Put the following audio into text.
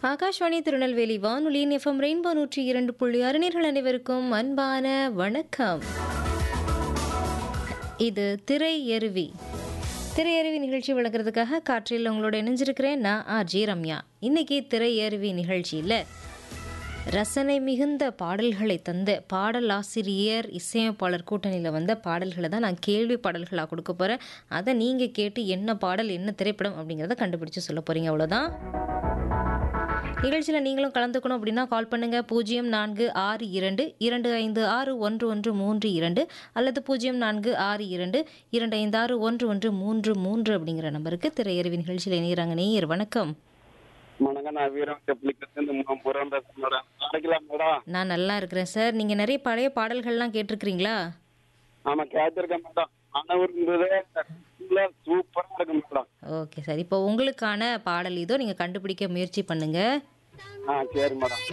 ஆகாஷ்வாணி திருநெல்வேலி வானொலியின் FM rainbow நூற்றி இரண்டு புள்ளி அறிஞர்கள் அனைவருக்கும் அன்பான வணக்கம் இது திரை எருவி திரை எருவி நிகழ்ச்சி வழங்குறதுக்காக காற்றில் உங்களோட இணைஞ்சிருக்கிறேன் நான் ஆர்ஜி ரம்யா இன்னைக்கு திரை எருவி நிகழ்ச்சியில் ரசனை மிகுந்த பாடல்களை தந்த பாடலாசிரியர் இசையமைப்பாளர் கூட்டணியில் வந்த பாடல்களை தான் நான் கேள்வி பாடல்களாக கொடுக்க போகிறேன் அதை நீங்கள் கேட்டு என்ன பாடல் என்ன திரைப்படம் அப்படிங்கிறத கண்டுபிடிச்சு சொல்ல போகிறீங்க அவ்வளோதான் நிகழ்ச்சியில் நீங்களும் கலந்துக்கணும் அப்படின்னா கால் பண்ணுங்கள் பூஜ்ஜியம் நான்கு ஆறு இரண்டு இரண்டு ஐந்து ஆறு ஒன்று ஒன்று மூன்று இரண்டு அல்லது பூஜ்ஜியம் நான்கு ஆறு இரண்டு இரண்டு ஐந்து ஆறு ஒன்று ஒன்று மூன்று மூன்று அப்படிங்கிற நம்பருக்கு திரையறிவி நிகழ்ச்சியில் இணைகிறாங்க நேயர் வணக்கம் வணக்கம் நான் வீரம் செப்ளிக்கிறது முரம் பேசுறேன் மேடம் கிடைக்கலாம் மேடம் நான் நல்லா இருக்கிறேன் சார் நீங்கள் நிறைய பழைய பாடல்கள்லாம் கேட்டிருக்கிறீங்களா ஆமா கேட்டிருக்கேன் மேடம் அனவருங்கிறது சூப்பரா இருக்கு மேடம் ஓகே சார் இப்போ உங்களுக்கான பாடல் இதோ நீங்கள் கண்டுபிடிக்க முயற்சி பண்ணுங்கள் ஆ சரி மேடம்